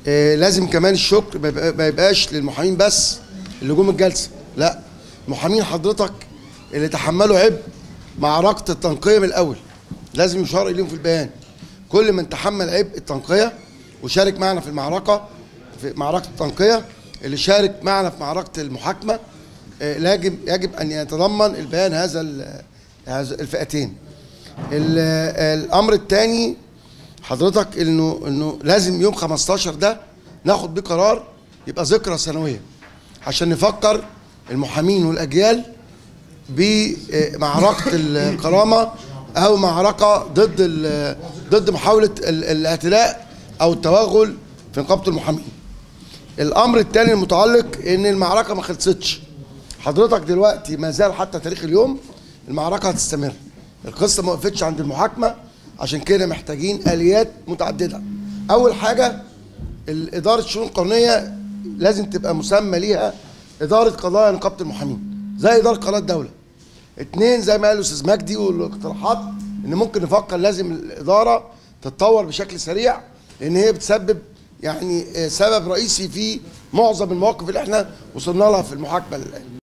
آه، لازم كمان الشكر ما يبقى- ما يبقاش للمحامين بس اللي جم الجلسه لا محامين حضرتك اللي تحملوا عبء معركه التنقيه من الاول لازم يشار اليهم في البيان كل من تحمل عبء التنقيه وشارك معنا في المعركه في معركه التنقيه اللي شارك معنا في معركه المحاكمه آه، يجب يجب ان يتضمن البيان هذا ال- هذا الفئتين ال- الامر الثاني حضرتك انه انه لازم يوم 15 ده ناخد بيه قرار يبقى ذكرى سنويه عشان نفكر المحامين والاجيال بمعركه الكرامه او معركه ضد ال- ضد محاوله ال- الاعتداء او التوغل في نقابه المحامين. الامر الثاني المتعلق ان المعركه ما خلصتش. حضرتك دلوقتي ما زال حتى تاريخ اليوم المعركه هتستمر. القصه ما وقفتش عند المحاكمه عشان كده محتاجين اليات متعدده. اول حاجه اداره الشؤون القانونيه لازم تبقى مسمى ليها اداره قضايا نقابه المحامين زي اداره قضايا الدوله. اتنين زي ما قال الاستاذ مجدي والاقتراحات ان ممكن نفكر لازم الاداره تتطور بشكل سريع لان هي بتسبب يعني آه، سبب رئيسي في معظم المواقف اللي احنا وصلنا لها في المحاكمه الان